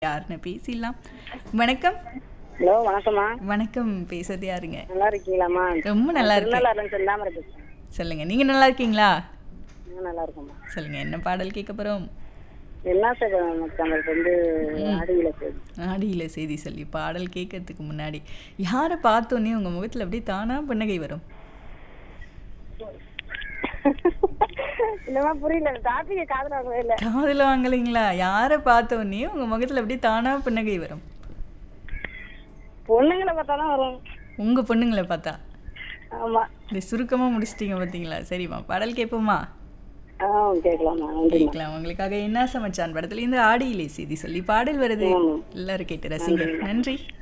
யாருன்னு பேசிடலாம் வணக்கம் ஹலோ வணக்கம்மா வணக்கம் பேசுறது யாருங்க நல்லா இருக்கீங்களாம்மா ரொம்ப நல்லா இருக்கு திருநள்ளாறு செல்லாம பேசுறேன் சொல்லுங்க நீங்க நல்லா இருக்கீங்களா நான் நல்லா இருக்கேம்மா சொல்லுங்க என்ன பாடல் கேட்க போறோம் என்ன சார் நம்மளுக்கு வந்து ஆடியில் சரி ஆடியில செய்தி சொல்லி பாடல் கேட்கறதுக்கு முன்னாடி யாரை பார்த்தோன்னே உங்க முகத்துல அப்படியே தானா புன்னகை வரும் இல்லைம்மா புரியல டாபிக் காதல் வாங்கவே இல்லை காதுல வாங்கலைங்களா யாரை பார்த்தோன்னே உங்க முகத்துல அப்படியே தானா புன்னகை வரும் பொண்ணுங்களை பார்த்தாலும் வரும் உங்க பொண்ணுங்களை பார்த்தா ஆமா இந்த சுருக்கமா முடிச்சிட்டீங்க பாத்தீங்களா சரிம்மா பாடல் கேட்போமா ஆ கேட்கலாமா நன்றிம்மா கேட்கலாம் உங்களுக்காக என்ன சமைச்சான் படத்துல இருந்து ஆடியிலே செய்தி சொல்லி பாடல் வருது ஆமாம். எல்லாரும் கேட்டு ரசிங்க நன்றி